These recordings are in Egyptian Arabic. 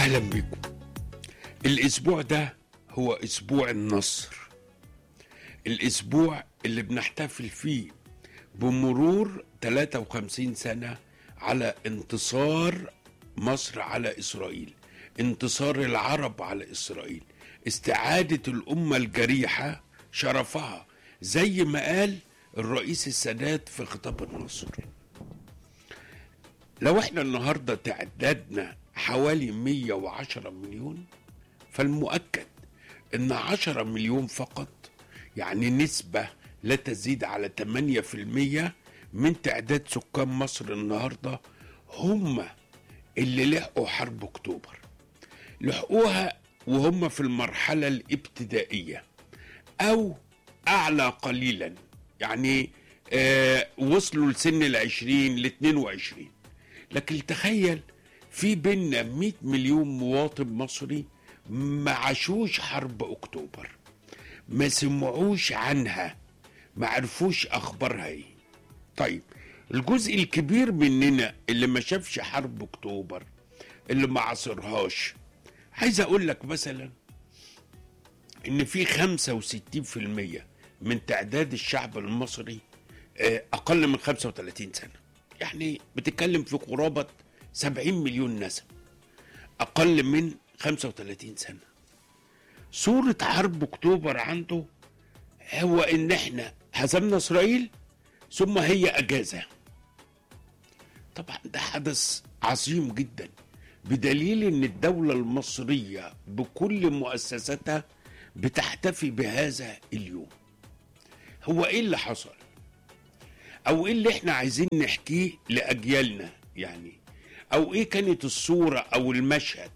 اهلا بكم الاسبوع ده هو اسبوع النصر الاسبوع اللي بنحتفل فيه بمرور 53 سنه على انتصار مصر على اسرائيل انتصار العرب على اسرائيل استعاده الامه الجريحه شرفها زي ما قال الرئيس السادات في خطاب النصر لو احنا النهارده تعدادنا حوالي 110 مليون فالمؤكد ان 10 مليون فقط يعني نسبة لا تزيد على 8% من تعداد سكان مصر النهارده هم اللي لحقوا حرب اكتوبر لحقوها وهم في المرحلة الابتدائية او اعلى قليلا يعني آه وصلوا لسن العشرين لاثنين وعشرين لكن تخيل في بينا 100 مليون مواطن مصري ما عاشوش حرب اكتوبر ما سمعوش عنها ما عرفوش اخبارها ايه طيب الجزء الكبير مننا اللي ما شافش حرب اكتوبر اللي ما عاصرهاش عايز اقول لك مثلا ان في 65% من تعداد الشعب المصري آه، اقل من 35 سنه يعني بتتكلم في قرابه 70 مليون نسمه اقل من 35 سنه صوره حرب اكتوبر عنده هو ان احنا هزمنا اسرائيل ثم هي اجازه طبعا ده حدث عظيم جدا بدليل ان الدوله المصريه بكل مؤسساتها بتحتفي بهذا اليوم هو ايه اللي حصل او ايه اللي احنا عايزين نحكيه لاجيالنا يعني او ايه كانت الصوره او المشهد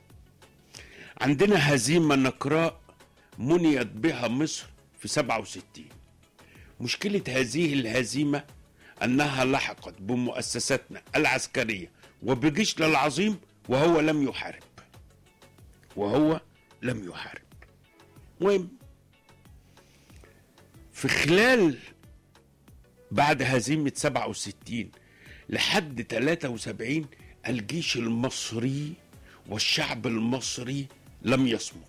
عندنا هزيمه نقراء منيت بها مصر في 67 مشكله هذه الهزيمه انها لحقت بمؤسساتنا العسكريه وبجيشنا العظيم وهو لم يحارب وهو لم يحارب مهم في خلال بعد هزيمة 67 لحد 73 الجيش المصري والشعب المصري لم يصمت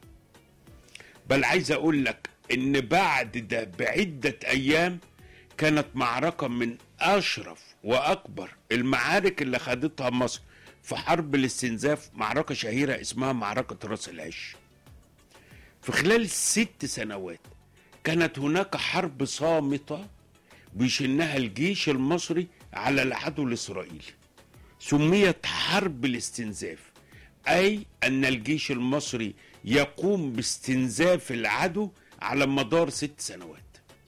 بل عايز اقول لك ان بعد ده بعدة ايام كانت معركة من اشرف واكبر المعارك اللي خدتها مصر في حرب الاستنزاف معركة شهيرة اسمها معركة راس العش في خلال ست سنوات كانت هناك حرب صامتة بيشنها الجيش المصري على العدو الإسرائيلي سميت حرب الاستنزاف أي أن الجيش المصري يقوم باستنزاف العدو على مدار ست سنوات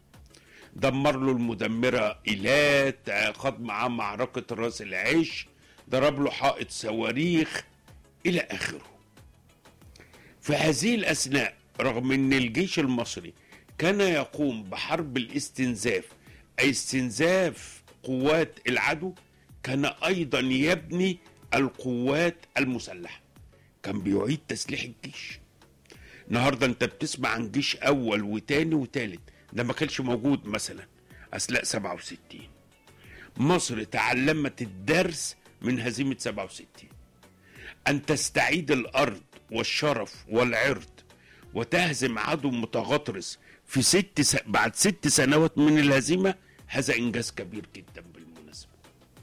دمر له المدمرة إيلات خد معاه معركة راس العيش ضرب له حائط صواريخ إلى آخره في هذه الأثناء رغم أن الجيش المصري كان يقوم بحرب الاستنزاف أي استنزاف قوات العدو كان أيضا يبني القوات المسلحة كان بيعيد تسليح الجيش النهارده انت بتسمع عن جيش اول وتاني وتالت ده ما كانش موجود مثلا اثناء 67 مصر تعلمت الدرس من هزيمه 67 ان تستعيد الارض والشرف والعرض وتهزم عدو متغطرس في ست س... بعد ست سنوات من الهزيمه هذا انجاز كبير جدا بالمناسبه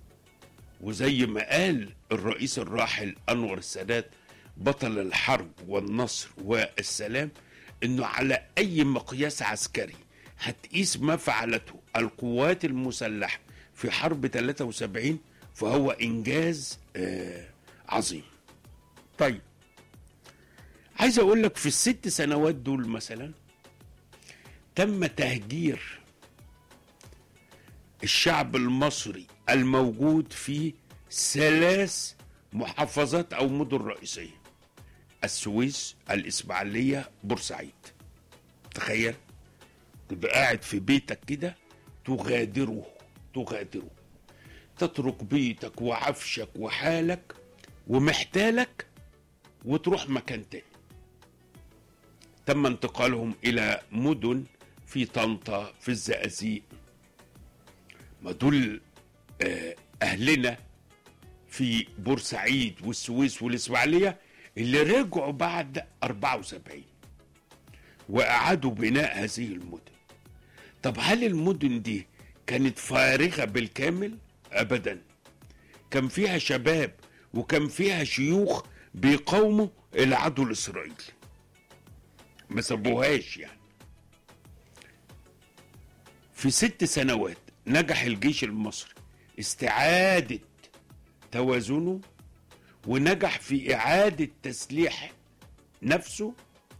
وزي ما قال الرئيس الراحل انور السادات بطل الحرب والنصر والسلام انه على اي مقياس عسكري هتقيس ما فعلته القوات المسلحه في حرب 73 فهو انجاز آه عظيم. طيب عايز اقول لك في الست سنوات دول مثلا تم تهجير الشعب المصري الموجود في ثلاث محافظات او مدن رئيسيه السويس الاسماعيليه بورسعيد تخيل تبقى قاعد في بيتك كده تغادره تغادره تترك بيتك وعفشك وحالك ومحتالك وتروح مكان تاني تم انتقالهم الى مدن في طنطا في الزقازيق ما دول آه، اهلنا في بورسعيد والسويس والإسماعيلية اللي رجعوا بعد 74 وأعادوا بناء هذه المدن طب هل المدن دي كانت فارغة بالكامل؟ أبدا كان فيها شباب وكان فيها شيوخ بيقاوموا العدو الإسرائيلي ما سابوهاش يعني في ست سنوات نجح الجيش المصري استعادة توازنه ونجح في إعادة تسليح نفسه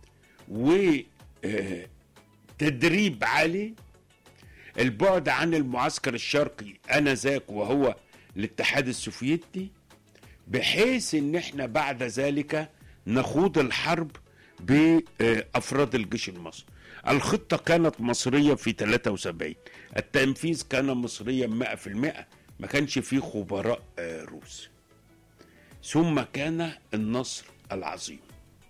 وتدريب عالي البعد عن المعسكر الشرقي انذاك وهو الاتحاد السوفيتي بحيث ان احنا بعد ذلك نخوض الحرب بافراد الجيش المصري الخطة كانت مصرية في 73 التنفيذ كان مصريا 100% ما كانش فيه خبراء آه، روس ثم كان النصر العظيم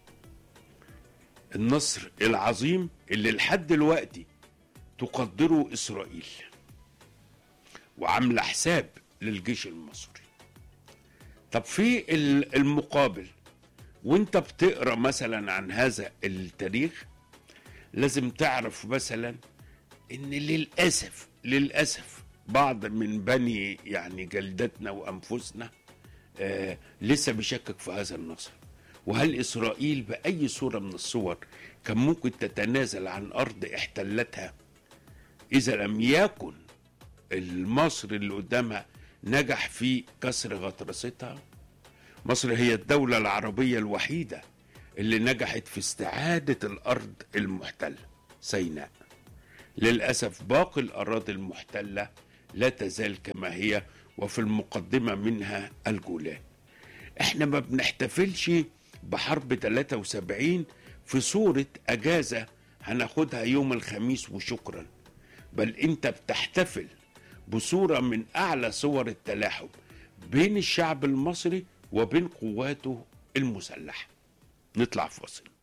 النصر العظيم اللي لحد دلوقتي تقدره اسرائيل وعامله حساب للجيش المصري طب في ال- المقابل وانت بتقرا مثلا عن هذا التاريخ لازم تعرف مثلا ان للاسف للاسف بعض من بني يعني جلدتنا وانفسنا آه لسه بيشكك في هذا النصر وهل اسرائيل باي صوره من الصور كان ممكن تتنازل عن ارض احتلتها اذا لم يكن المصر اللي قدامها نجح في كسر غطرستها مصر هي الدولة العربية الوحيدة اللي نجحت في استعادة الأرض المحتلة سيناء للأسف باقي الأراضي المحتلة لا تزال كما هي وفي المقدمة منها الجولان احنا ما بنحتفلش بحرب 73 في صورة أجازة هناخدها يوم الخميس وشكرا بل انت بتحتفل بصورة من أعلى صور التلاحم بين الشعب المصري وبين قواته المسلحة نطلع فاصل